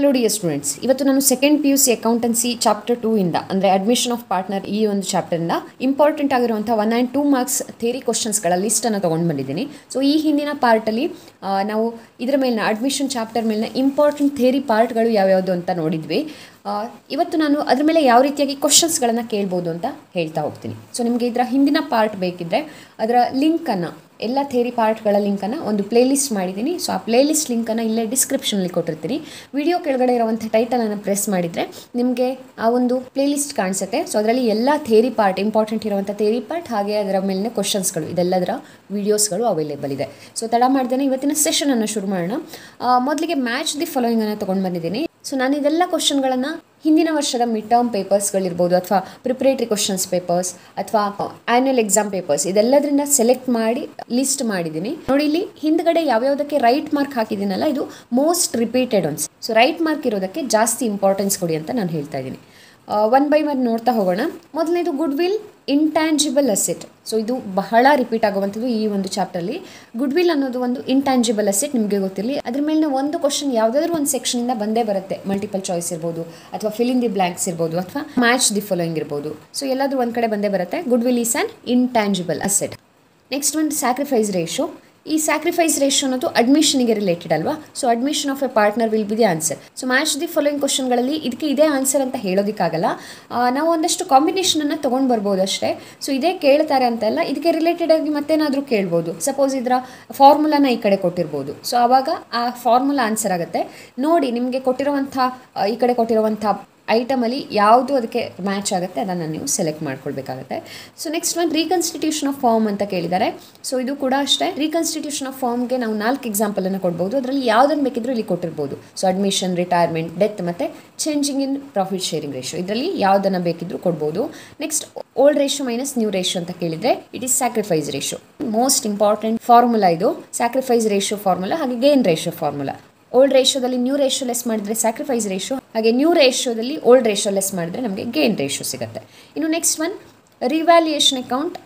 Hello dear students ಇವತ್ತು ನಾನು second P U C accountancy chapter two ಇಂದ ಅಂದರೆ ಅಡ್ಮಿಷನ್ ಆಫ್ ಪಾರ್ಟ್ನರ್ ಈ ಒಂದು ಚಾಪ್ಟರಿಂದ ಇಂಪಾರ್ಟೆಂಟ್ ಆಗಿರುವಂಥ one and two marks theory ಕ್ವಶನ್ಸ್ಗಳ ಲಿಸ್ಟನ್ನು ತೊಗೊಂಡು ಬಂದಿದ್ದೀನಿ ಸೊ ಈ ಹಿಂದಿನ ಪಾರ್ಟಲ್ಲಿ ನಾವು ಇದರ ಮೇಲಿನ ಅಡ್ಮಿಷನ್ ಚಾಪ್ಟರ್ ಮೇಲಿನ ಇಂಪಾರ್ಟೆಂಟ್ ಥೇರಿ ಪಾರ್ಟ್ಗಳು ಯಾವ್ಯಾವುದು ಅಂತ ನೋಡಿದ್ವಿ ಆ, ಇವತ್ತು ನಾನು ಅದ್ರ ಮೇಲೆ ಯಾವ ರೀತಿಯಾಗಿ ಕ್ವಶನ್ಸ್ಗಳನ್ನು ಕೇಳ್ಬೋದು ಅಂತ ಹೇಳ್ತಾ ಹೋಗ್ತೀನಿ ಸೊ ನಿಮಗೆ ಇದರ ಹಿಂದಿನ ಪಾರ್ಟ್ ಬೇಕಿದ್ದರೆ ಅದರ ಲಿಂಕನ್ನು ಎಲ್ಲ ಥೇರಿ ಪಾರ್ಟ್ಗಳ ಲಿಂಕನ್ನು ಒಂದು ಪ್ಲೇಲಿಸ್ಟ್ ಮಾಡಿದ್ದೀನಿ ಸೊ ಆ ಪ್ಲೇಲಿಸ್ಟ್ ಲಿಂಕನ್ನು ಇಲ್ಲೇ ಡಿಸ್ಕ್ರಿಪ್ಷನಲ್ಲಿ ಕೊಟ್ಟಿರ್ತೀನಿ ವಿಡಿಯೋ ಕೆಳಗಡೆ ಇರುವಂಥ ಟೈಟಲನ್ನು ಪ್ರೆಸ್ ಮಾಡಿದರೆ ನಿಮಗೆ ಆ ಒಂದು ಪ್ಲೇಲಿಸ್ಟ್ ಕಾಣಿಸುತ್ತೆ ಸೊ ಅದರಲ್ಲಿ ಎಲ್ಲ ಥೇರಿ ಪಾರ್ಟ್ ಇಂಪಾರ್ಟೆಂಟ್ ಇರುವಂಥ ಥೇರಿ ಪಾರ್ಟ್ ಹಾಗೆ ಅದರ ಮೇಲಿನ ಕ್ವಶನ್ಸ್ಗಳು ಇದೆಲ್ಲದರ ವೀಡಿಯೋಸ್ಗಳು ಅವೈಲೇಬಲ್ ಇದೆ ಸೊ ತಡ ಮಾಡ್ದೇನೆ ಇವತ್ತಿನ ಸೆಷನನ್ನು ಶುರು ಮಾಡೋಣ ಆ, ಮೊದಲಿಗೆ ಮ್ಯಾಚ್ ದಿ ಫಾಲೋಯಿಂಗನ್ನು ತೊಗೊಂಡು ಬಂದಿದ್ದೀನಿ ಸೊ ನಾನು ಇದೆಲ್ಲ ಕ್ವಶನ್ಗಳನ್ನು ಹಿಂದಿನ ವರ್ಷದ ಮಿಡ್ ಟರ್ಮ್ ಪೇಪರ್ಸ್ಗಳಿರ್ಬೋದು ಅಥವಾ ಪ್ರಿಪ್ರೇಟರಿ ಕ್ವಶನ್ಸ್ ಪೇಪರ್ಸ್ ಅಥವಾ ಆ್ಯನ್ಯಲ್ ಎಕ್ಸಾಮ್ ಪೇಪರ್ಸ್ ಇದೆಲ್ಲದರಿಂದ ಸೆಲೆಕ್ಟ್ ಮಾಡಿ ಲಿಸ್ಟ್ ಮಾಡಿದ್ದೀನಿ ನೋಡಿ ಇಲ್ಲಿ ಹಿಂದ್ಗಡೆ ಯಾವ್ಯಾವುದಕ್ಕೆ ರೈಟ್ ಮಾರ್ಕ್ ಹಾಕಿದ್ದೀನಲ್ಲ ಇದು most repeated ones so right mark ಇರೋದಕ್ಕೆ ಜಾಸ್ತಿ ಇಂಪಾರ್ಟೆನ್ಸ್ ಕೊಡಿ ಅಂತ ನಾನು ಹೇಳ್ತಾ ಇದ್ದೀನಿ ಒನ್ ಬೈ ಒನ್ ನೋಡ್ತಾ ಹೋಗೋಣ ಮೊದಲನೇದು goodwill intangible asset so ಇದು ಬಹಳ ರಿಪೀಟ್ ಆಗುವಂಥದ್ದು ಈ ಒಂದು ಚಾಪ್ಟರ್ಲಿ ಗುಡ್ ವಿಲ್ ಅನ್ನೋದು ಒಂದು ಇಂಟ್ಯಾಂಜಿಬಲ್ ಅಸೆಟ್ ನಿಮಗೆ ಗೊತ್ತಿರಲಿ ಅದ್ರ ಮೇಲಿನ ಒಂದು ಕ್ವಶನ್ ಯಾವುದಾದ್ರೂ ಒಂದು ಸೆಕ್ಷನಿಂದ ಬಂದೇ ಬರುತ್ತೆ ಮಲ್ಟಿಪಲ್ ಚಾಯ್ಸ್ ಇರ್ಬೋದು ಅಥವಾ ಫಿಲ್ ಇನ್ ದಿ ಬ್ಲ್ಯಾಂಕ್ಸ್ ಇರ್ಬೋದು ಅಥವಾ ಮ್ಯಾಚ್ ದಿ ಫಾಲೋಯಿಂಗ್ ಇರ್ಬೋದು ಸೊ ಎಲ್ಲಾದ್ರೂ ಒಂದು ಕಡೆ ಬಂದೇ ಬರುತ್ತೆ goodwill is an intangible asset next ಒಂದು ಸ್ಯಾಕ್ರಿಫೈಸ್ ರೇಷೋ ಈ ಸ್ಯಾಕ್ರಿಫೈಸ್ ರೇಷೋ ಅನ್ನೋದು ಅಡ್ಮಿಷನ್ಗೆ ರಿಲೇಟೆಡ್ ಅಲ್ವಾ so admission of a partner will be the answer so match the following ಕ್ವಶನ್ಗಳಲ್ಲಿ ಇದಕ್ಕೆ ಇದೇ ಆನ್ಸರ್ ಅಂತ ಹೇಳೋದಕ್ಕಾಗಲ್ಲ ಆ, ನಾವು ಒಂದಷ್ಟು ಕಾಂಬಿನೇಷನನ್ನು ತೊಗೊಂಡು ಬರ್ಬೋದು ಅಷ್ಟೇ ಸೊ ಇದೇ ಕೇಳ್ತಾರೆ ಅಂತಲ್ಲ ಇದಕ್ಕೆ ರಿಲೇಟೆಡ್ ಆಗಿ ಮತ್ತೇನಾದರೂ ಕೇಳ್ಬೋದು ಸಪೋಸ್ ಇದರ ಫಾರ್ಮುಲಾನ ಈ ಕಡೆ ಕೊಟ್ಟಿರ್ಬೋದು ಸೊ ಆವಾಗ ಆ ಫಾರ್ಮುಲಾ ಆನ್ಸರ್ ಆಗುತ್ತೆ ನೋಡಿ ನಿಮಗೆ ಕೊಟ್ಟಿರುವಂಥ ಆ, ಈ ಕಡೆ ಕೊಟ್ಟಿರುವಂಥ ಐಟಮಲ್ಲಿ ಯಾವುದು ಅದಕ್ಕೆ ಮ್ಯಾಚ್ ಆಗುತ್ತೆ ಅದನ್ನು ನೀವು ಸೆಲೆಕ್ಟ್ ಮಾಡ್ಕೊಳ್ಬೇಕಾಗುತ್ತೆ ಸೊ ನೆಕ್ಸ್ಟ್ ಒಂದು ರೀಕನ್ಸ್ಟಿಟ್ಯೂಷನ್ ಆಫ್ ಫಾರ್ಮ್ ಅಂತ ಕೇಳಿದ್ದಾರೆ ಸೊ ಇದು ಕೂಡ ಅಷ್ಟೇ ರೀಕನ್ಸ್ಟಿಟ್ಯೂಷನ್ ಆಫ್ ಫಾರ್ಮ್ಗೆ ನಾವು ನಾಲ್ಕು ಎಕ್ಸಾಂಪಲನ್ನು ಕೊಡ್ಬೋದು ಅದರಲ್ಲಿ ಯಾವುದನ್ನು ಬೇಕಿದ್ರೂ ಇಲ್ಲಿ ಕೊಟ್ಟಿರ್ಬೋದು ಸೊ ಅಡ್ಮಿಷನ್ ರಿಟೈರ್ಮೆಂಟ್ ಡೆತ್ ಮತ್ತು changing in profit sharing ratio ಇದರಲ್ಲಿ ಯಾವುದನ್ನು ಬೇಕಿದ್ರೂ ಕೊಡ್ಬೋದು next old ratio minus new ratio ಅಂತ ಕೇಳಿದರೆ it is sacrifice ratio most important formula ಇದು ಸ್ಯಾಕ್ರಿಫೈಸ್ ರೇಷೋ ಫಾರ್ಮುಲಾ ಹಾಗೆ ಗೇನ್ ರೇಷೋ ಫಾರ್ಮುಲಾ ಓಲ್ಡ್ ರೇಷೋದಲ್ಲಿ ನ್ಯೂ ರೇಷೋ ಲೆಸ್ ಮಾಡಿದ್ರೆ ಸ್ಯಾಕ್ರಿಫೈಸ್ ರೇಷೋ ಹಾಗೆ ನ್ಯೂ ರೇಷೋದಲ್ಲಿ ಓಲ್ಡ್ ರೇಷೋ ಲೆಸ್ ಮಾಡಿದ್ರೆ ನಮಗೆ ಗೇನ್ ರೇಷೋ ಸಿಗುತ್ತೆ ಇನ್ನು ನೆಕ್ಸ್ಟ್ ಒನ್ ರಿವ್ಯಾಲ್ಯೂಯೇಷನ್ ಅಕೌಂಟ್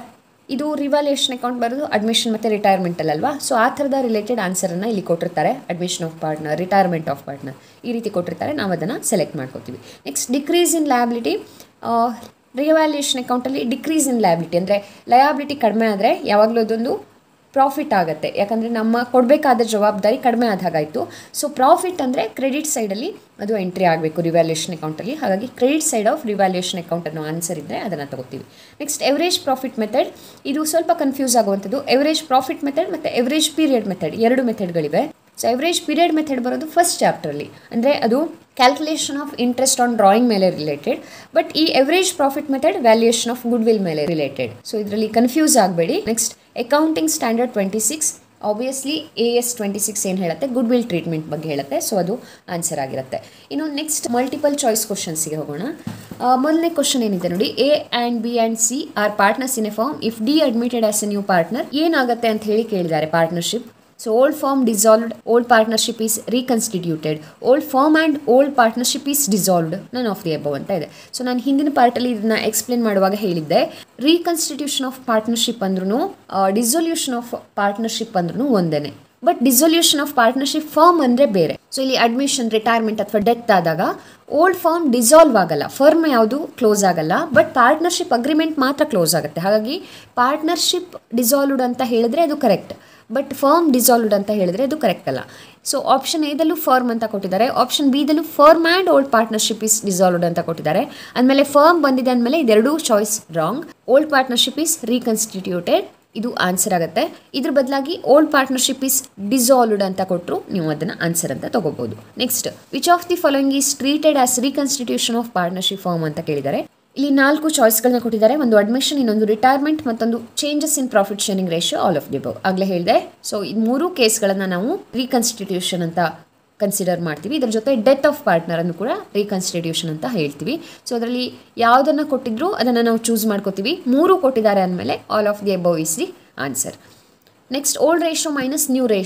ಇದು ರಿವ್ಯಾಲ್ಯೂಯೇಷನ್ ಅಕೌಂಟ್ ಬರೋದು ಅಡ್ಮಿಷನ್ ಮತ್ತು ರಿಟೈರ್ಮೆಂಟಲ್ಲಲ್ವಾ ಸೊ ಆ ಥರದ ರಿಲೇಟೆಡ್ ಆನ್ಸರನ್ನು ಇಲ್ಲಿ ಕೊಟ್ಟಿರ್ತಾರೆ admission of partner retirement of partner ಈ ರೀತಿ ಕೊಟ್ಟಿರ್ತಾರೆ ನಾವು ಅದನ್ನು ಸೆಲೆಕ್ಟ್ ಮಾಡ್ಕೋತೀವಿ next decrease in liability revaluation ಅಕೌಂಟಲ್ಲಿ ಡಿಕ್ರೀಸ್ ಇನ್ ಲ್ಯಾಬಿಲಿಟಿ ಅಂದರೆ ಲಯಾಬಿಲಿಟಿ ಕಡಿಮೆ ಆದರೆ ಯಾವಾಗಲೂ ಅದೊಂದು ಪ್ರಾಫಿಟ್ ಆಗುತ್ತೆ ಯಾಕಂದರೆ ನಮ್ಮ ಕೊಡಬೇಕಾದ ಜವಾಬ್ದಾರಿ ಕಡಿಮೆ ಆದ ಹಾಗಾಯಿತು ಸೊ ಪ್ರಾಫಿಟ್ ಅಂದರೆ ಕ್ರೆಡಿಟ್ ಸೈಡಲ್ಲಿ ಅದು ಎಂಟ್ರಿ ಆಗಬೇಕು ರಿವ್ಯಾಲ್ಯೂಯೇಷನ್ ಅಕೌಂಟಲ್ಲಿ ಹಾಗಾಗಿ credit side of revaluation account ಅನ್ನೋ ಆನ್ಸರ್ ಇದ್ದರೆ ಅದನ್ನು ತಗೋತೀವಿ ನೆಕ್ಸ್ಟ್ ಎವರೇಜ್ ಪ್ರಾಫಿಟ್ ಮೆಥಡ್ ಇದು ಸ್ವಲ್ಪ ಕನ್ಫ್ಯೂಸ್ ಆಗುವಂಥದ್ದು ಎವರೇಜ್ ಪ್ರಾಫಿಟ್ ಮೆಥಡ್ ಮತ್ತು ಎವರೇಜ್ ಪೀರಿಯಡ್ ಮೆಥಡ್ ಎರಡು ಮೆಥಡ್ಗಳಿವೆ ಸೊ ಎವರೇಜ್ ಪೀರಿಯಡ್ ಮೆಥಡ್ ಬರೋದು ಫಸ್ಟ್ ಚಾಪ್ಟ್ರಲ್ಲಿ ಅಂದರೆ ಅದು calculation of interest on drawing ಮೇಲೆ ರಿಲೇಟೆಡ್ ಬಟ್ ಈ average profit method valuation of goodwill ಮೇಲೆ ರಿಲೇಟೆಡ್ ಸೊ ಇದರಲ್ಲಿ ಕನ್ಫ್ಯೂಸ್ ಆಗಬೇಡಿ next accounting standard twenty six obviously A S twenty six ಏನು ಹೇಳುತ್ತೆ ಗುಡ್ ವಿಲ್ ಟ್ರೀಟ್ಮೆಂಟ್ ಬಗ್ಗೆ ಹೇಳುತ್ತೆ ಸೊ ಅದು ಆನ್ಸರ್ ಆಗಿರುತ್ತೆ ಇನ್ನು ನೆಕ್ಸ್ಟ್ ಮಲ್ಟಿಪಲ್ ಚಾಯ್ಸ್ ಕ್ವಶನ್ಸಿಗೆ ಹೋಗೋಣ ಆ, ಮೊದಲನೇ ಕ್ವಶನ್ ಏನಿದೆ ನೋಡಿ A and B and C are partners in a firm if D admitted as a new partner ಏನಾಗುತ್ತೆ ಅಂತ ಹೇಳಿ ಕೇಳಿದ್ದಾರೆ partnership so old firm dissolved old partnership is reconstituted old firm and old partnership is dissolved none of the above ಅಂತ ಇದೆ so ನಾನು ಹಿಂದಿನ ಪಾರ್ಟಲ್ಲಿ ಇದನ್ನ explain ಮಾಡುವಾಗ ಹೇಳಿದ್ದೆ ರೀಕನ್ಸ್ಟಿಟ್ಯೂಷನ್ ಆಫ್ ಪಾರ್ಟ್ನರ್ಶಿಪ್ ಅಂದ್ರೂ ಡಿಸೊಲ್ಯೂಷನ್ ಆಫ್ ಪಾರ್ಟ್ನರ್ಶಿಪ್ ಅಂದ್ರೂ ಒಂದೇನೆ but dissolution of partnership firm ಅಂದರೆ ಬೇರೆ ಸೊ ಇಲ್ಲಿ ಅಡ್ಮಿಷನ್ ರಿಟೈರ್ಮೆಂಟ್ ಅಥವಾ ಡೆತ್ ಆದಾಗ ಓಲ್ಡ್ ಫಾರ್ಮ್ ಡಿಸಾಲ್ವ್ ಆಗಲ್ಲ ಫರ್ಮ್ ಯಾವುದು ಕ್ಲೋಸ್ ಆಗಲ್ಲ ಬಟ್ ಪಾರ್ಟ್ನರ್ಶಿಪ್ ಅಗ್ರಿಮೆಂಟ್ ಮಾತ್ರ ಕ್ಲೋಸ್ ಆಗುತ್ತೆ ಹಾಗಾಗಿ ಪಾರ್ಟ್ನರ್ಶಿಪ್ ಡಿಸಾಲ್ವ್ಡ್ ಅಂತ ಹೇಳಿದ್ರೆ ಅದು ಕರೆಕ್ಟ್ ಬಟ್ ಫರ್ಮ್ ಡಿಸಾಲ್ವ್ಡ್ ಅಂತ ಹೇಳಿದ್ರೆ ಅದು ಕರೆಕ್ಟ್ ಅಲ್ಲ ಸೊ ಆಪ್ಷನ್ ಎದಲ್ಲೂ ಫರ್ಮ್ ಅಂತ ಕೊಟ್ಟಿದ್ದಾರೆ ಆಪ್ಷನ್ ಬಿದಲ್ಲೂ firm and old partnership is dissolved ಅಂತ ಕೊಟ್ಟಿದ್ದಾರೆ ಅಂದಮೇಲೆ ಫರ್ಮ್ ಬಂದಿದೆ ಅಂದಮೇಲೆ ಇದೆರಡೂ choice wrong old partnership is reconstituted ಇದು ಆನ್ಸರ್ ಆಗುತ್ತೆ ಇದ್ರ ಬದಲಾಗಿ ಓಲ್ಡ್ ಪಾರ್ಟ್ನರ್ಶಿಪ್ ಇಸ್ ಡಿಸಾಲ್ವ್ಡ್ ಅಂತ ಕೊಟ್ಟರು ನೀವು ಅದನ್ನು ಆನ್ಸರ್ ಅಂತ ತಗೋಬಹುದು next which of the following is treated as reconstitution of partnership firm ಅಂತ ಕೇಳಿದ್ದಾರೆ ಇಲ್ಲಿ ನಾಲ್ಕು ಚಾಯ್ಸ್ಗಳನ್ನ ಕೊಟ್ಟಿದ್ದಾರೆ ಒಂದು ಅಡ್ಮಿಷನ್ ಇನ್ನೊಂದು ರಿಟೈರ್ಮೆಂಟ್ ಮತ್ತೊಂದು changes in profit sharing ratio all of the above ಆಗಲೇ ಹೇಳಿದೆ ಸೊ ಈ ಮೂರು ಕೇಸ್ಗಳನ್ನು ನಾವು ರೀಕನ್ಸ್ಟಿಟ್ಯೂಷನ್ ಅಂತ ಕನ್ಸಿಡರ್ ಮಾಡ್ತೀವಿ ಇದರ ಜೊತೆ ಡೆತ್ ಆಫ್ ಪಾರ್ಟ್ನರ್ ಅನ್ನು ಕೂಡ ರೀಕನ್ಸ್ಟಿಟ್ಯೂಷನ್ ಅಂತ ಹೇಳ್ತೀವಿ ಸೊ ಅದರಲ್ಲಿ ಯಾವುದನ್ನು ಕೊಟ್ಟಿದ್ರು ಅದನ್ನು ನಾವು ಚೂಸ್ ಮಾಡ್ಕೋತೀವಿ ಮೂರು ಕೊಟ್ಟಿದ್ದಾರೆ ಅಂದಮೇಲೆ all of the above is the answer next old ratio minus new ratio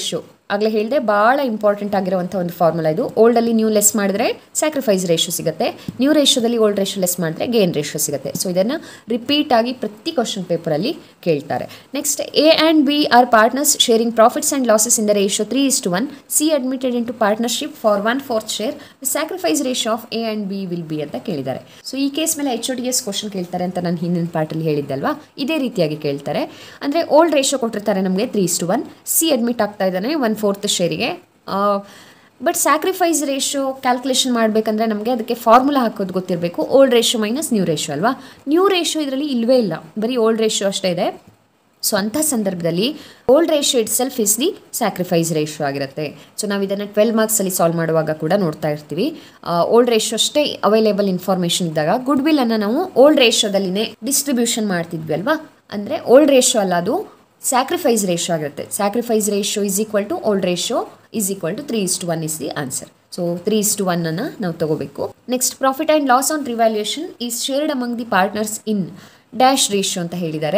ಆಗಲೇ ಹೇಳಿದೆ ಭಾಳ ಇಂಪಾರ್ಟೆಂಟ್ ಆಗಿರುವಂಥ ಒಂದು ಫಾರ್ಮುಲಾ ಇದು ಓಲ್ಡಲ್ಲಿ ನ್ಯೂ ಲೆಸ್ ಮಾಡಿದ್ರೆ ಸ್ಯಾಕ್ರಿಫೈಸ್ ರೇಷೋ ಸಿಗುತ್ತೆ ನ್ಯೂ ರೇಷೋದಲ್ಲಿ ಓಲ್ಡ್ ರೇಷೋ ಲೆಸ್ ಮಾಡಿದ್ರೆ ಗೇನ್ ರೇಷೋ ಸಿಗುತ್ತೆ ಸೊ ಇದನ್ನು ರಿಪೀಟ್ ಆಗಿ ಪ್ರತಿ ಕ್ವಶನ್ ಪೇಪರಲ್ಲಿ ಕೇಳ್ತಾರೆ next A and B are partners sharing profits and losses in the ratio three is to one C admitted in to partnership for one fourth share sacrifice ratio of A and B will be ಅಂತ ಕೇಳಿದ್ದಾರೆ so ಈ case ಮೇಲೆ H O D S question ಕೇಳ್ತಾರೆ ಅಂತ ನಾನು ಹಿಂದಿನ ಪಾರ್ಟಲ್ಲಿ ಹೇಳಿದ್ದಲ್ವಾ ಇದೇ ರೀತಿಯಾಗಿ ಕೇಳ್ತಾರೆ ಅಂದರೆ ಓಲ್ಡ್ ರೇಷೋ ಕೊಟ್ಟಿರ್ತಾರೆ ನಮಗೆ three is to one C admit ಆಗ್ತಾ ಇದ್ದಾನೆ ಒನ್ ಫೋರ್ತ್ ಶೇರಿಗೆ ಬಟ್ ಸ್ಯಾಕ್ರಿಫೈಸ್ ರೇಷೋ ಕ್ಯಾಲ್ಕುಲೇಷನ್ ಮಾಡಬೇಕಂದ್ರೆ ನಮಗೆ ಅದಕ್ಕೆ ಫಾರ್ಮುಲಾ ಹಾಕೋದು ಗೊತ್ತಿರಬೇಕು old ratio minus new ratio ಅಲ್ವಾ ನ್ಯೂ ರೇಷೋ ಇದರಲ್ಲಿ ಇಲ್ಲವೇ ಇಲ್ಲ ಬರೀ ಓಲ್ಡ್ ರೇಷೋ ಅಷ್ಟೇ ಇದೆ ಸೊ ಅಂಥ ಸಂದರ್ಭದಲ್ಲಿ old ratio it self is the sacrifice ratio ಆಗಿರುತ್ತೆ ಸೊ ನಾವು ಇದನ್ನು ಟ್ವೆಲ್ ಮಾರ್ಕ್ಸಲ್ಲಿ ಸಾಲ್ವ್ ಮಾಡುವಾಗ ಕೂಡ ನೋಡ್ತಾ ಇರ್ತೀವಿ ಓಲ್ಡ್ ರೇಷೋ ಅಷ್ಟೇ ಅವೈಲೇಬಲ್ ಇನ್ಫಾರ್ಮೇಷನ್ ಇದ್ದಾಗ ಗುಡ್ ವಿಲ್ಲನ್ನು ನಾವು ಓಲ್ಡ್ ರೇಷೋದಲ್ಲಿನೇ ಡಿಸ್ಟ್ರಿಬ್ಯೂಷನ್ ಮಾಡ್ತಿದ್ವಿ ಅಲ್ವಾ ಅಂದರೆ ಓಲ್ಡ್ ರೇಷೋ ಅಲ್ಲ ಅದು ಸ್ಯಾಕ್ರಿಫೈಸ್ ರೇಷೋ ಆಗಿರುತ್ತೆ sacrifice ratio is equal to old ratio is equal to three is to one is the answer so three is to ಒನ್ನನ್ನು ನಾವು ತಗೋಬೇಕು next profit and loss on revaluation is shared among the partners in dash ratio ಅಂತ ಹೇಳಿದ್ದಾರೆ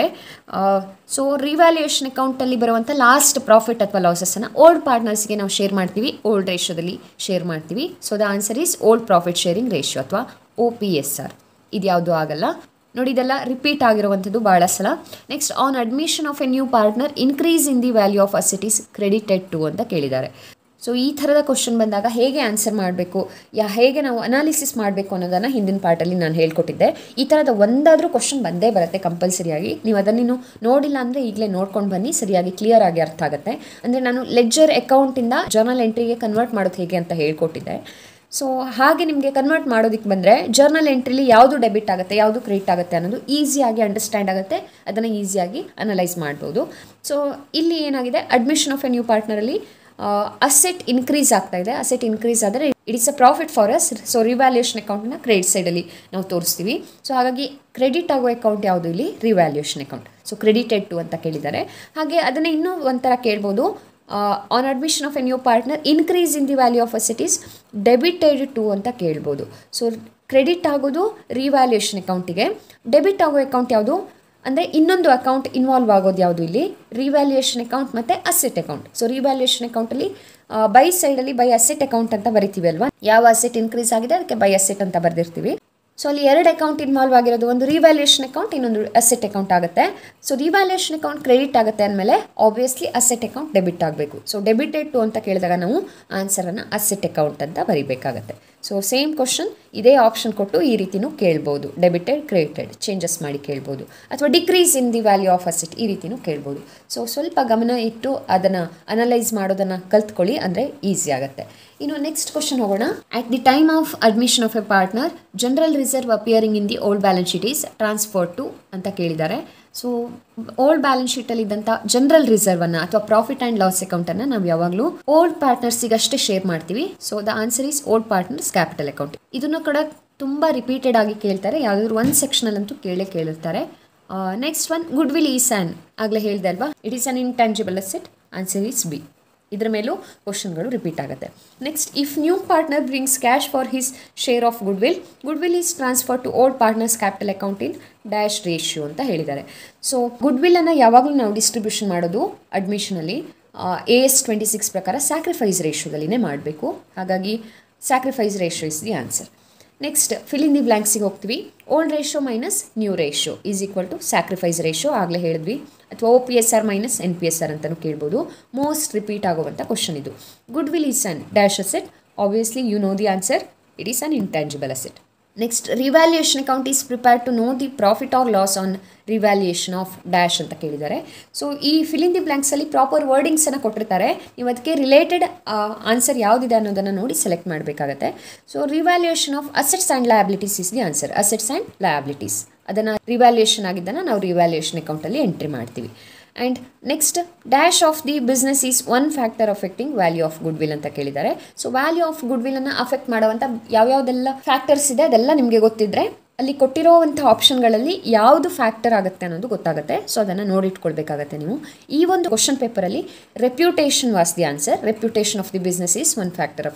so revaluation ಅಕೌಂಟಲ್ಲಿ ಬರುವಂಥ last profit ಅಥವಾ ಲಾಸಸ್ಸನ್ನು old ಪಾರ್ಟ್ನರ್ಸ್ಗೆ ನಾವು share ಮಾಡ್ತೀವಿ ಓಲ್ಡ್ ರೇಷಿಯೋದಲ್ಲಿ ಶೇರ್ ಮಾಡ್ತೀವಿ so the answer is old profit sharing ratio ಅಥವಾ ಒ ಪಿ ಎಸ್ ಆರ್ ಇದ್ಯಾವುದು ಆಗಲ್ಲ ನೋಡಿ ಇದೆಲ್ಲ ರಿಪೀಟ್ ಆಗಿರುವಂಥದ್ದು ಭಾಳ ಸಲ next on admission of a new partner increase in the value of assets credited to ಅಂತ ಕೇಳಿದ್ದಾರೆ ಸೊ ಈ ಥರದ ಕ್ವಶನ್ ಬಂದಾಗ ಹೇಗೆ ಆನ್ಸರ್ ಮಾಡಬೇಕು ಯಾ ಹೇಗೆ ನಾವು ಅನಾಲಿಸಿಸ್ ಮಾಡಬೇಕು ಅನ್ನೋದನ್ನು ಹಿಂದಿನ ಪಾರ್ಟಲ್ಲಿ ನಾನು ಹೇಳ್ಕೊಟ್ಟಿದ್ದೆ ಈ ಥರದ ಒಂದಾದರೂ ಕ್ವಶನ್ ಬಂದೇ ಬರುತ್ತೆ ಕಂಪಲ್ಸರಿಯಾಗಿ ನೀವು ಅದನ್ನೇನು ನೋಡಿಲ್ಲ ಅಂದರೆ ಈಗಲೇ ನೋಡ್ಕೊಂಡು ಬನ್ನಿ ಸರಿಯಾಗಿ ಕ್ಲಿಯರ್ ಆಗಿ ಅರ್ಥ ಆಗುತ್ತೆ ಅಂದರೆ ನಾನು ಲೆಜ್ಜರ್ ಅಕೌಂಟಿಂದ ಜರ್ನಲ್ ಎಂಟ್ರಿಗೆ ಕನ್ವರ್ಟ್ ಮಾಡೋದು ಹೇಗೆ ಅಂತ ಹೇಳ್ಕೊಟ್ಟಿದ್ದೆ ಸೊ ಹಾಗೆ ನಿಮಗೆ ಕನ್ವರ್ಟ್ ಮಾಡೋದಕ್ಕೆ ಬಂದರೆ ಜರ್ನಲ್ ಎಂಟ್ರಿಲಿ ಯಾವುದು ಡೆಬಿಟ್ ಆಗುತ್ತೆ ಯಾವುದು ಕ್ರೆಡಿಟ್ ಆಗುತ್ತೆ ಅನ್ನೋದು ಈಸಿಯಾಗಿ ಅಂಡರ್ಸ್ಟ್ಯಾಂಡ್ ಆಗುತ್ತೆ ಅದನ್ನು ಈಸಿಯಾಗಿ ಅನಲೈಸ್ ಮಾಡ್ಬೋದು ಸೊ ಇಲ್ಲಿ ಏನಾಗಿದೆ ಅಡ್ಮಿಷನ್ ಆಫ್ ಎ ನ್ಯೂ ಪಾರ್ಟ್ನರಲ್ಲಿ ಅಸೆಟ್ ಇನ್ಕ್ರೀಸ್ ಆಗ್ತಾ ಇದೆ ಅಸೆಟ್ ಇನ್ಕ್ರೀಸ್ ಆದರೆ it is a profit for us so revaluation ಅಕೌಂಟನ್ನ ಕ್ರೆಡಿಟ್ ಸೈಡಲ್ಲಿ ನಾವು ತೋರಿಸ್ತೀವಿ ಸೊ ಹಾಗಾಗಿ ಕ್ರೆಡಿಟ್ ಆಗೋ ಅಕೌಂಟ್ ಯಾವುದು ಇಲ್ಲಿ revaluation account so credited to ಅಂತ ಕೇಳಿದ್ದಾರೆ ಹಾಗೆ ಅದನ್ನೇ ಇನ್ನೂ ಒಂಥರ ಕೇಳ್ಬೋದು on admission of a new partner increase in the value of assets debited to ಅಂತ ಕೇಳ್ಬೋದು ಸೊ ಕ್ರೆಡಿಟ್ ಆಗೋದು ರಿವ್ಯಾಲ್ಯೂಯೇಷನ್ ಅಕೌಂಟಿಗೆ ಡೆಬಿಟ್ ಆಗೋ ಅಕೌಂಟ್ ಯಾವುದು ಅಂದರೆ ಇನ್ನೊಂದು ಅಕೌಂಟ್ ಇನ್ವಾಲ್ವ್ ಆಗೋದು ಯಾವುದು ಇಲ್ಲಿ ರಿವ್ಯಾಲ್ಯೂಯೇಷನ್ ಅಕೌಂಟ್ ಮತ್ತು ಅಸೆಟ್ ಅಕೌಂಟ್ ಸೊ ರಿವ್ಯಾಲ್ಯೂಯೇಷನ್ ಅಕೌಂಟಲ್ಲಿ ಬೈ ಸೈಡಲ್ಲಿ ಬೈ ಅಸೆಟ್ ಅಕೌಂಟ್ ಅಂತ ಬರಿತೀವಿ ಅಲ್ವಾ ಯಾವ ಅಸೆಟ್ ಇನ್ಕ್ರೀಸ್ ಆಗಿದೆ ಅದಕ್ಕೆ ಬೈ ಅಸೆಟ್ ಅಂತ ಬರೆದಿರ್ತೀವಿ ಸೊ ಅಲ್ಲಿ ಎರಡು ಅಕೌಂಟ್ ಇನ್ವಾಲ್ವ್ ಆಗಿರೋದು ಒಂದು ರಿವ್ಯಾಲ್ಯೂಯೇಷನ್ ಅಕೌಂಟ್ ಇನ್ನೊಂದು ಅಸೆಟ್ ಅಕೌಂಟ್ ಆಗುತ್ತೆ ಸೊ ರಿವ್ಯಾಲ್ಯೂಯೇಷನ್ ಅಕೌಂಟ್ ಕ್ರೆಡಿಟ್ ಆಗುತ್ತೆ ಅಂದಮೇಲೆ ಆಬ್ವಿಯಸ್ಲಿ ಅಸೆಟ್ ಅಕೌಂಟ್ ಡೆಬಿಟ್ ಆಗಬೇಕು ಸೊ ಡೆಬಿಟೆಡ್ ಟು ಅಂತ ಕೇಳಿದಾಗ ನಾವು ಆನ್ಸರನ್ನು ಅಸೆಟ್ ಅಕೌಂಟ್ ಅಂತ ಬರಿಬೇಕಾಗತ್ತೆ ಸೊ ಸೇಮ್ ಕ್ವಶನ್ ಇದೇ ಆಪ್ಷನ್ ಕೊಟ್ಟು ಈ ರೀತಿನೂ ಕೇಳ್ಬೋದು ಡೆಬಿಟೆಡ್ ಕ್ರೆಡಿಟೆಡ್ ಚೇಂಜಸ್ ಮಾಡಿ ಕೇಳ್ಬೋದು ಅಥವಾ decrease in the value of asset ಈ ರೀತಿನೂ ಕೇಳ್ಬೋದು ಸೊ ಸ್ವಲ್ಪ ಗಮನ ಇಟ್ಟು ಅದನ್ನು ಅನಲೈಸ್ ಮಾಡೋದನ್ನು ಕಲ್ತ್ಕೊಳ್ಳಿ ಅಂದರೆ ಈಸಿ ಆಗುತ್ತೆ ಇನ್ನು ನೆಕ್ಸ್ಟ್ ಕ್ವಶನ್ ಹೋಗೋಣ at the time of admission of a partner general reserve appearing in the old balance sheet is transfer to ಅಂತ ಕೇಳಿದ್ದಾರೆ ಸೊ ಓಲ್ಡ್ ಬ್ಯಾಲೆನ್ಸ್ ಶೀಟಲ್ಲಿ ಇದ್ದಂಥ ಜನರಲ್ ರಿಸರ್ವನ್ನು ಅಥವಾ ಪ್ರಾಫಿಟ್ ಆ್ಯಂಡ್ ಲಾಸ್ ಅಕೌಂಟನ್ನು ನಾವು ಯಾವಾಗಲೂ ಓಲ್ಡ್ ಪಾರ್ಟ್ನರ್ಸಿಗೆ ಅಷ್ಟೇ ಶೇರ್ ಮಾಡ್ತೀವಿ so the answer is old partners capital account ಇದನ್ನು ಕೂಡ ತುಂಬ ರಿಪೀಟೆಡ್ ಆಗಿ ಕೇಳ್ತಾರೆ ಯಾವುದಾದ್ರು ಒಂದು ಸೆಕ್ಷನಲ್ಲಂತೂ ಕೇಳೇ ಕೇಳಿರ್ತಾರೆ next one goodwill is an ಆಗಲೇ ಹೇಳಿದೆ ಅಲ್ವಾ it is an intangible asset answer is B ಇದರ ಮೇಲೂ ಕ್ವಶನ್ಗಳು ರಿಪೀಟ್ ಆಗುತ್ತೆ next if new partner brings cash for his share of goodwill goodwill is transfer to old partners capital account in dash ratio ಅಂತ ಹೇಳಿದ್ದಾರೆ so ಗುಡ್ ವಿಲ್ಲನ್ನು ಯಾವಾಗಲೂ ನಾವು ಡಿಸ್ಟ್ರಿಬ್ಯೂಷನ್ ಮಾಡೋದು ಅಡ್ಮಿಷನಲ್ಲಿ ಎ ಎಸ್ ಟ್ವೆಂಟಿ ಸಿಕ್ಸ್ ಪ್ರಕಾರ ಸ್ಯಾಕ್ರಿಫೈಸ್ ರೇಷಿಯೋದಲ್ಲಿನೇ ಮಾಡಬೇಕು ಹಾಗಾಗಿ sacrifice ratio is the answer next fill in the ಬ್ಲ್ಯಾಂಕ್ಸಿಗೆ ಹೋಗ್ತೀವಿ old ratio minus new ratio is equal to sacrifice ratio ಆಗಲೇ ಹೇಳಿದ್ವಿ ಅಥವಾ O P S R minus N P S R ಅಂತಲೂ ಕೇಳ್ಬೋದು ಮೋಸ್ಟ್ ರಿಪೀಟ್ ಆಗುವಂಥ ಕ್ವಶನ್ ಇದು goodwill is an dash asset obviously you know the answer it is an intangible asset next revaluation account is prepare to know the profit or loss on revaluation of dash ಅಂತ ಕೇಳಿದ್ದಾರೆ so ಈ filling the ಬ್ಲ್ಯಾಂಕ್ಸಲ್ಲಿ proper ವರ್ಡಿಂಗ್ಸನ್ನು ಕೊಟ್ಟಿರ್ತಾರೆ ನೀವು ಅದಕ್ಕೆ related answer ಯಾವುದಿದೆ ಅನ್ನೋದನ್ನು ನೋಡಿ ಸೆಲೆಕ್ಟ್ ಮಾಡಬೇಕಾಗತ್ತೆ so revaluation of assets and liabilities is the answer assets and liabilities ಅದನ್ನು ರಿವ್ಯಾಲ್ಯೂಯೇಷನ್ ಆಗಿದ್ದನ್ನು ನಾವು ರಿವ್ಯಾಲ್ಯೂಯೇಷನ್ ಅಕೌಂಟಲ್ಲಿ ಎಂಟ್ರಿ ಮಾಡ್ತೀವಿ and next dash of the business is one factor affecting value of goodwill ಅಂತ ಕೇಳಿದ್ದಾರೆ ಸೊ ವ್ಯಾಲ್ಯೂ ಆಫ್ ಗುಡ್ ವಿಲನ್ನು affect ಮಾಡುವಂಥ ಯಾವ್ಯಾವುದೆಲ್ಲ ಫ್ಯಾಕ್ಟರ್ಸ್ ಇದೆ ಅದೆಲ್ಲ ನಿಮಗೆ ಗೊತ್ತಿದ್ರೆ ಅಲ್ಲಿ ಕೊಟ್ಟಿರೋವಂಥ ಆಪ್ಷನ್ಗಳಲ್ಲಿ ಯಾವುದು ಫ್ಯಾಕ್ಟರ್ ಆಗುತ್ತೆ ಅನ್ನೋದು ಗೊತ್ತಾಗುತ್ತೆ ಸೊ ಅದನ್ನು ನೋಡಿಟ್ಕೊಳ್ಬೇಕಾಗತ್ತೆ ನೀವು ಈ ಒಂದು ಕ್ವಶನ್ ಪೇಪರಲ್ಲಿ reputation was the answer reputation of the business is one factor affecting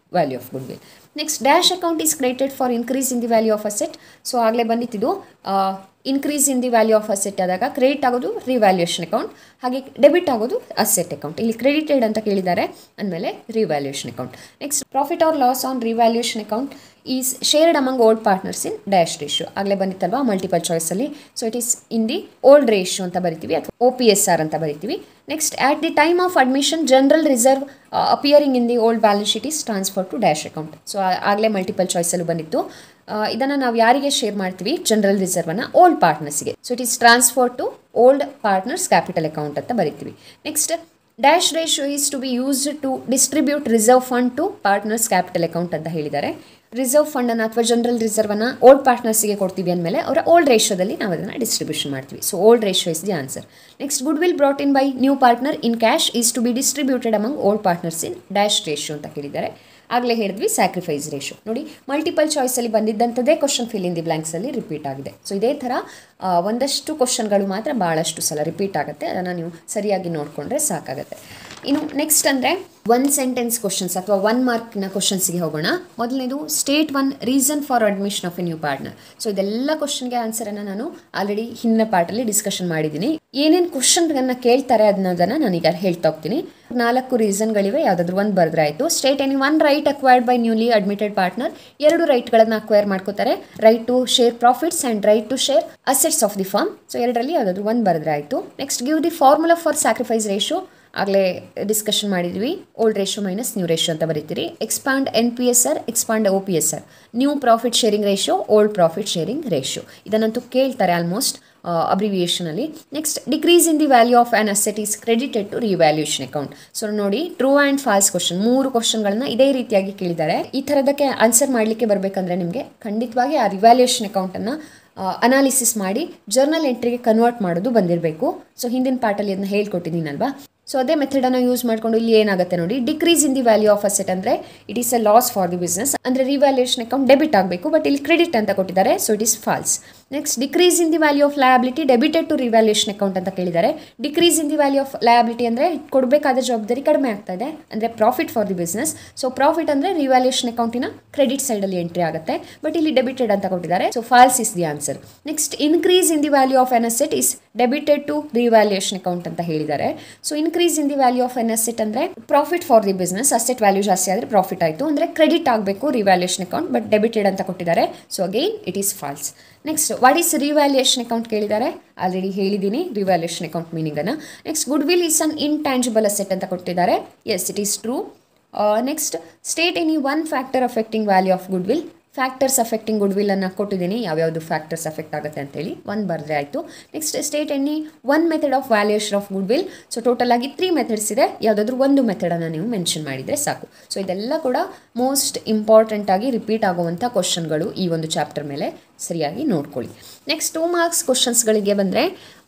value of goodwill next dash account is created for increase in the value of asset so ಆಗಲೇ ಬಂದಿತ್ತಿದು increase in the value of asset ಆದಾಗ credit ಆಗೋದು revaluation account ಹಾಗೆ debit ಆಗೋದು asset account ಇಲ್ಲಿ credited ಅಂತ ಕೇಳಿದ್ದಾರೆ ಅಂದಮೇಲೆ revaluation account next profit or loss on revaluation account is shared among old partners in dash ratio ಆಗಲೇ ಬಂದಿತ್ತಲ್ವಾ ಮಲ್ಟಿಪಲ್ ಚಾಯ್ಸಲ್ಲಿ so it is in the old ratio ಅಂತ ಬರಿತೀವಿ ಅಥವಾ ಒ ಪಿ ಎಸ್ ಆರ್ ಅಂತ ಬರಿತೀವಿ next at the time of admission general reserve appearing in the old balance sheet is transfer to dash account so ಆಗಲೇ multiple ಚಾಯ್ಸಲ್ಲೂ ಬಂದಿತ್ತು ಇದನ್ನು ನಾವು ಯಾರಿಗೆ ಶೇರ್ ಮಾಡ್ತೀವಿ ಜನರಲ್ ರಿಸರ್ವನ್ನು ಓಲ್ಡ್ ಪಾರ್ಟ್ನರ್ಸ್ಗೆ so it is transfer to old partners capital account ಅಂತ ಬರಿತೀವಿ next dash ratio is to be used to distribute reserve fund to partners capital account ಅಂತ ಹೇಳಿದ್ದಾರೆ ರಿಸರ್ವ್ ಫಂಡನ್ನು ಅಥವಾ ಜನರಲ್ ರಿಸರ್ವನ್ನು ಓಲ್ಡ್ ಪಾರ್ಟ್ನರ್ಸ್ಗೆ ಕೊಡ್ತೀವಿ ಅಂದಮೇಲೆ ಅವರ ಓಲ್ಡ್ ರೇಷಿಯೋದಲ್ಲಿ ನಾವು ಅದನ್ನು ಡಿಸ್ಟ್ರಿಬ್ಯೂಷನ್ ಮಾಡ್ತೀವಿ so old ratio is the answer next goodwill brought in by new partner in cash is to be distributed among old partners in dash ratio ಅಂತ ಕೇಳಿದ್ದಾರೆ ಆಗಲೇ ಹೇಳಿದ್ವಿ ಸ್ಯಾಕ್ರಿಫೈಸ್ ರೇಷಿಯೋ ನೋಡಿ ಮಲ್ಟಿಪಲ್ ಚಾಯ್ಸಲ್ಲಿ ಬಂದಿದ್ದಂಥದ್ದೇ ಕ್ವಶನ್ ಫಿಲ್ ಇನ್ ದಿ ಬ್ಲ್ಯಾಂಕ್ಸಲ್ಲಿ repeat ಆಗಿದೆ so ಇದೇ ಥರ ಒಂದಷ್ಟು ಕ್ವಶನ್ಗಳು ಮಾತ್ರ ಭಾಳಷ್ಟು ಸಲ ರಿಪೀಟ್ ಆಗುತ್ತೆ ಅದನ್ನು ನೀವು ಸರಿಯಾಗಿ ನೋಡಿಕೊಂಡ್ರೆ ಸಾಕಾಗುತ್ತೆ ಇನ್ನು ನೆಕ್ಸ್ಟ್ ಅಂದರೆ ಒನ್ ಸೆಂಟೆನ್ಸ್ ಕ್ವಶನ್ಸ್ ಅಥವಾ ಒನ್ ಮಾರ್ಕ್ನ ಕ್ವಶನ್ಸ್ಗೆ ಹೋಗೋಣ ಮೊದಲನೇದು state one reason for admission of a new partner so ಇದೆಲ್ಲ ಕ್ವಶನ್ಗೆ ಆನ್ಸರನ್ನು ನಾನು ಆಲ್ರೆಡಿ ಹಿಂದಿನ ಪಾರ್ಟಲ್ಲಿ ಡಿಸ್ಕಷನ್ ಮಾಡಿದ್ದೀನಿ ಏನೇನು ಕ್ವಶನ್ಗಳನ್ನ ಕೇಳ್ತಾರೆ ಅನ್ನೋದನ್ನು ನಾನೀಗ ಹೇಳ್ತಾ ಹೋಗ್ತೀನಿ ನಾಲ್ಕು ರೀಸನ್ಗಳಿವೆ ಯಾವುದಾದ್ರೂ ಒಂದು ಬರೆದ್ರೆ ಆಯಿತು state any one right acquired by newly admitted partner ಎರಡು ರೈಟ್ಗಳನ್ನು ಅಕ್ವೈರ್ ಮಾಡ್ಕೋತಾರೆ right to share profits and right to share assets of the firm so ಎರಡರಲ್ಲಿ ಯಾವುದಾದ್ರೂ ಒಂದು ಬರೆದ್ರೆ ಆಯಿತು next give the formula for sacrifice ratio ಆಗಲೇ ಡಿಸ್ಕಷನ್ ಮಾಡಿದ್ವಿ old ratio minus new ratio ಅಂತ ಬರೀತೀರಿ expand N P S R expand O P S R new profit sharing ratio old profit sharing ratio ಇದನ್ನಂತೂ ಕೇಳ್ತಾರೆ almost ಅಬ್ರಿವಿಯೇಷನಲ್ಲಿ next decrease in the value of an asset is credited to revaluation account so ನೋಡಿ true and false question ಮೂರು ಕ್ವಶನ್ಗಳನ್ನ ಇದೇ ರೀತಿಯಾಗಿ ಕೇಳಿದ್ದಾರೆ ಈ ಥರದಕ್ಕೆ answer ಮಾಡಲಿಕ್ಕೆ ಬರಬೇಕಂದ್ರೆ ನಿಮಗೆ ಖಂಡಿತವಾಗಿ ಆ ರಿವ್ಯಾಲ್ಯೂಷನ್ ಅಕೌಂಟನ್ನು ಅನಾಲಿಸಿಸ್ ಮಾಡಿ ಜರ್ನಲ್ ಎಂಟ್ರಿಗೆ ಕನ್ವರ್ಟ್ ಮಾಡೋದು ಬಂದಿರಬೇಕು ಸೊ ಹಿಂದಿನ ಪಾರ್ಟಲ್ಲಿ ಅದನ್ನ ಹೇಳ್ಕೊಟ್ಟಿದ್ದೀನಲ್ವಾ ಸೊ ಅದೇ ಮೆಥಡನ್ನು ಯೂಸ್ ಮಾಡಿಕೊಂಡು ಇಲ್ಲಿ ಏನಾಗುತ್ತೆ ನೋಡಿ decrease in the value of asset ಅಂದರೆ it is a loss for the business ಅಂದರೆ ರಿವ್ಯಾಲ್ಯೂಷನ್ ಅಕೌಂಟ್ ಡೆಬಿಟ್ ಆಗಬೇಕು ಬಟ್ ಇಲ್ಲಿ ಕ್ರೆಡಿಟ್ ಅಂತ ಕೊಟ್ಟಿದ್ದಾರೆ so it is false next decrease in the value of liability debited to revaluation account ಅಂತ ಕೇಳಿದ್ದಾರೆ decrease in the value of liability ಅಂದರೆ ಕೊಡಬೇಕಾದ ಜವಾಬ್ದಾರಿ ಕಡಿಮೆ ಆಗ್ತಾ ಇದೆ ಅಂದರೆ profit for the business so profit ಅಂದರೆ ರಿವ್ಯಾಲ್ಯೂಷನ್ ಅಕೌಂಟಿನ ಕ್ರೆಡಿಟ್ ಸೈಡಲ್ಲಿ ಎಂಟ್ರಿ ಆಗುತ್ತೆ ಬಟ್ ಇಲ್ಲಿ ಡೆಬಿಟೆಡ್ ಅಂತ ಕೊಟ್ಟಿದ್ದಾರೆ so false is the answer next increase in the value of an asset is debited to revaluation account ಅಂತ ಹೇಳಿದ್ದಾರೆ so increase in the value of an asset ಅಂದರೆ profit for the business asset value ಜಾಸ್ತಿ ಆದರೆ profit ಆಯಿತು ಅಂದರೆ credit ಆಗಬೇಕು revaluation account but debited ಅಂತ ಕೊಟ್ಟಿದ್ದಾರೆ so again it is false next what is revaluation account ಕೇಳಿದ್ದಾರೆ ಆಲ್ರೆಡಿ ಹೇಳಿದ್ದೀನಿ ರಿವ್ಯಾಲ್ಯೂಯೇಷನ್ ಅಕೌಂಟ್ ಮೀನಿಂಗನ್ನು next goodwill is an intangible asset ಅಂತ ಕೊಟ್ಟಿದ್ದಾರೆ yes it is true next state any one factor affecting value of goodwill factors affecting goodwill ಅನ್ನು ಕೊಟ್ಟಿದ್ದೀನಿ ಯಾವ್ಯಾವುದು factors affect ಆಗುತ್ತೆ ಅಂತೇಳಿ ಒಂದು ಬರದೆ ಆಯಿತು next state any one method of valuation of goodwill so total ಆಗಿ three methods ಇದೆ ಯಾವುದಾದ್ರೂ ಒಂದು ಮೆಥಡನ್ನು ನೀವು ಮೆನ್ಷನ್ ಮಾಡಿದರೆ ಸಾಕು ಸೊ ಇದೆಲ್ಲ ಕೂಡ ಮೋಸ್ಟ್ ಇಂಪಾರ್ಟೆಂಟ್ ಆಗಿ ರಿಪೀಟ್ ಆಗುವಂಥ ಕ್ವಶನ್ಗಳು ಈ ಒಂದು ಚಾಪ್ಟರ್ ಮೇಲೆ ಸರಿಯಾಗಿ ನೋಡ್ಕೊಳ್ಳಿ ನೆಕ್ಸ್ಟ್ ಟೂ ಮಾರ್ಕ್ಸ್ ಕ್ವಶನ್ಸ್ಗಳಿಗೆ ಬಂದರೆ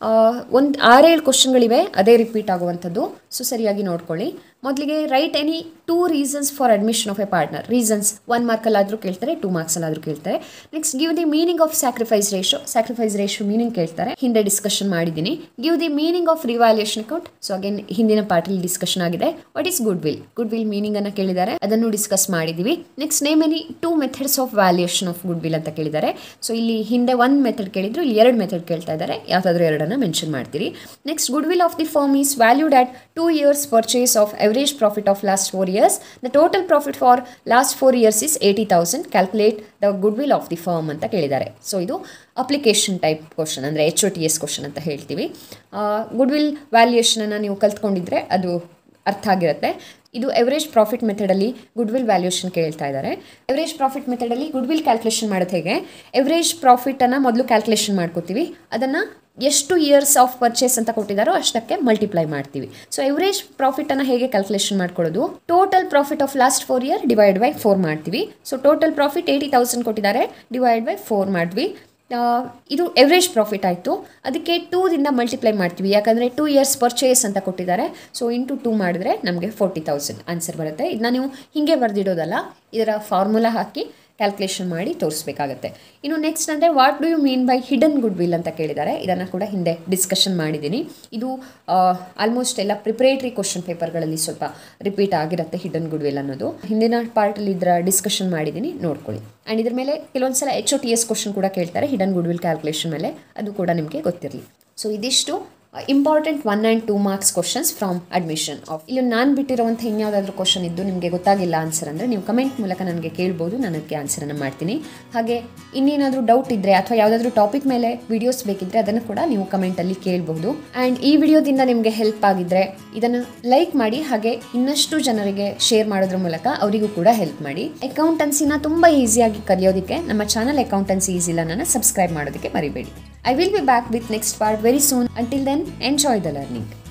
ಒಂದು ಆರೇಳು ಕ್ವಶನ್ಗಳಿವೆ ಅದೇ ರಿಪೀಟ್ ಆಗುವಂಥದ್ದು ಸೊ ಸರಿಯಾಗಿ ನೋಡ್ಕೊಳ್ಳಿ ಮೊದಲಿಗೆ right any two reasons for admission of a partner reasons one ಮಾರ್ಕಲ್ಲಾದರೂ ಕೇಳ್ತಾರೆ ಟೂ ಮಾರ್ಕ್ಸಲ್ಲಾದರೂ ಕೇಳ್ತಾರೆ next give the meaning of sacrifice ratio sacrifice ratio meaning ಕೇಳ್ತಾರೆ ಹಿಂದೆ ಡಿಸ್ಕಷನ್ ಮಾಡಿದ್ದೀನಿ give the meaning of revaluation account so again ಹಿಂದಿನ ಪಾರ್ಟಲ್ಲಿ discussion ಆಗಿದೆ what is goodwill goodwill meaning ಅನ್ನು ಕೇಳಿದ್ದಾರೆ ಅದನ್ನು ಡಿಸ್ಕಸ್ ಮಾಡಿದ್ದೀವಿ next name any two methods of valuation of goodwill ಅಂತ ಕೇಳಿದ್ದಾರೆ ಸೊ ಇಲ್ಲಿ ಹಿಂದೆ ಒಂದು ಮೆಥಡ್ ಕೇಳಿದ್ರು ಇಲ್ಲಿ ಎರಡು ಮೆಥಡ್ ಕೇಳ್ತಾ ಇದ್ದಾರೆ ಯಾವುದಾದ್ರೂ ಎರಡನ್ನು ಮೆನ್ಷನ್ ಮಾಡ್ತೀರಿ next goodwill of the firm is valued at two years purchase of average profit of last four years the total profit for last four years is eighty thousand calculate the goodwill of the firm ಅಂತ ಕೇಳಿದ್ದಾರೆ so ಇದು application type question ಅಂದರೆ H O T S question ಅಂತ ಹೇಳ್ತೀವಿ good will ವ್ಯಾಲ್ಯೂಯೇಷನನ್ನು ನೀವು ಕಲ್ತ್ಕೊಂಡಿದ್ರೆ ಅದು ಅರ್ಥ ಆಗಿರುತ್ತೆ ಇದು ಎವರೇಜ್ ಪ್ರಾಫಿಟ್ ಮೆಥಡಲ್ಲಿ ಗುಡ್ ವಿಲ್ ವ್ಯಾಲ್ಯೂಷನ್ ಕೇಳ್ತಾ ಇದ್ದಾರೆ ಎವರೇಜ್ ಪ್ರಾಫಿಟ್ ಮೆಥಡಲ್ಲಿ ಗುಡ್ ವಿಲ್ ಕ್ಯಾಲ್ಕುಲೇಷನ್ ಮಾಡೋದು ಹೇಗೆ ಎವರೇಜ್ ಪ್ರಾಫಿಟನ್ನು ಮೊದಲು ಕ್ಯಾಲ್ಕುಲೇಷನ್ ಮಾಡ್ಕೋತೀವಿ ಅದನ್ನು ಎಷ್ಟು ಇಯರ್ಸ್ ಆಫ್ ಪರ್ಚೇಸ್ ಅಂತ ಕೊಟ್ಟಿದ್ದಾರೋ ಅಷ್ಟಕ್ಕೆ ಮಲ್ಟಿಪ್ಲೈ ಮಾಡ್ತೀವಿ ಸೊ ಎವರೇಜ್ ಪ್ರಾಫಿಟನ್ನು ಹೇಗೆ ಕ್ಯಾಲ್ಕುಲೇಷನ್ ಮಾಡ್ಕೊಳ್ಳೋದು total profit of last four year divide by four ಮಾಡ್ತೀವಿ so total profit eighty thousand ಕೊಟ್ಟಿದ್ದಾರೆ ಡಿವೈಡ್ ಬೈ ಫೋರ್ ಮಾಡಿದ್ವಿ ಇದು ಎವರೇಜ್ ಪ್ರಾಫಿಟ್ ಆಯಿತು ಅದಕ್ಕೆ ಟೂದಿಂದ ಮಲ್ಟಿಪ್ಲೈ ಮಾಡ್ತೀವಿ ಯಾಕಂದರೆ ಟೂ ಇಯರ್ಸ್ ಪರ್ಚೇಸ್ ಅಂತ ಕೊಟ್ಟಿದ್ದಾರೆ ಸೊ ಇಂಟು ಟೂ ಮಾಡಿದ್ರೆ ನಮಗೆ ಫೋರ್ಟಿ ತೌಸಂಡ್ ಆನ್ಸರ್ ಬರುತ್ತೆ ಇದನ್ನ ನೀವು ಹೀಗೆ ಬರೆದಿಡೋದಲ್ಲ ಇದರ ಫಾರ್ಮುಲಾ ಹಾಕಿ ಕ್ಯಾಲ್ಕುಲೇಷನ್ ಮಾಡಿ ತೋರಿಸ್ಬೇಕಾಗತ್ತೆ ಇನ್ನು ನೆಕ್ಸ್ಟ್ ಅಂದರೆ what do you mean by hidden goodwill ಅಂತ ಕೇಳಿದ್ದಾರೆ ಇದನ್ನು ಕೂಡ ಹಿಂದೆ ಡಿಸ್ಕಷನ್ ಮಾಡಿದ್ದೀನಿ ಇದು ಆಲ್ಮೋಸ್ಟ್ ಎಲ್ಲ ಪ್ರಿಪರೇಟರಿ ಕ್ವಶನ್ ಪೇಪರ್ಗಳಲ್ಲಿ ಸ್ವಲ್ಪ ರಿಪೀಟ್ ಆಗಿರುತ್ತೆ ಹಿಡನ್ ಗುಡ್ ವಿಲ್ ಅನ್ನೋದು ಹಿಂದಿನ ಪಾರ್ಟಲ್ಲಿ ಇದರ ಡಿಸ್ಕಷನ್ ಮಾಡಿದ್ದೀನಿ ನೋಡ್ಕೊಳ್ಳಿ ಆ್ಯಂಡ್ ಇದ್ರ ಮೇಲೆ ಕೆಲವೊಂದು ಸಲ H O T S question ಕೂಡ ಕೇಳ್ತಾರೆ ಹಿಡನ್ ಗುಡ್ ವಿಲ್ ಕ್ಯಾಲ್ಕುಲೇಷನ್ ಮೇಲೆ ಅದು ಕೂಡ ನಿಮಗೆ ಗೊತ್ತಿರಲಿ ಸೊ ಇದಿಷ್ಟು important one and two marks questions from admission of ಇಲ್ಲಿ ನಾನು ಬಿಟ್ಟಿರುವಂಥ ಇನ್ಯಾವುದಾದ್ರೂ ಕ್ವಶನ್ ಇದ್ದು ನಿಮಗೆ ಗೊತ್ತಾಗಿಲ್ಲ ಆನ್ಸರ್ ಅಂದರೆ ನೀವು ಕಮೆಂಟ್ ಮೂಲಕ ನನಗೆ ಕೇಳ್ಬೋದು ನಾನು ಅದಕ್ಕೆ ಆನ್ಸರನ್ನು ಮಾಡ್ತೀನಿ ಹಾಗೆ ಇನ್ನೇನಾದರೂ ಡೌಟ್ ಇದ್ದರೆ ಅಥವಾ ಯಾವುದಾದ್ರೂ ಟಾಪಿಕ್ ಮೇಲೆ ವಿಡಿಯೋಸ್ ಬೇಕಿದ್ದರೆ ಅದನ್ನು ಕೂಡ ನೀವು ಕಮೆಂಟಲ್ಲಿ ಕೇಳಬಹುದು ಆ್ಯಂಡ್ ಈ ವಿಡಿಯೋದಿಂದ ನಿಮಗೆ ಹೆಲ್ಪ್ ಆಗಿದ್ದರೆ ಇದನ್ನು ಲೈಕ್ ಮಾಡಿ ಹಾಗೆ ಇನ್ನಷ್ಟು ಜನರಿಗೆ ಶೇರ್ ಮಾಡೋದ್ರ ಮೂಲಕ ಅವರಿಗೂ ಕೂಡ ಹೆಲ್ಪ್ ಮಾಡಿ ಅಕೌಂಟೆನ್ಸಿನ ತುಂಬ ಈಸಿಯಾಗಿ ಕಲಿಯೋದಕ್ಕೆ ನಮ್ಮ ಚಾನಲ್ ಅಕೌಂಟೆನ್ಸಿ ಈಸಿಲ್ಲ ನನ್ನ ಸಬ್ಸ್ಕ್ರೈಬ್ ಮಾಡೋದಕ್ಕೆ ಮರಿಬೇಡಿ I will be back with next part very soon. Until then, enjoy the learning.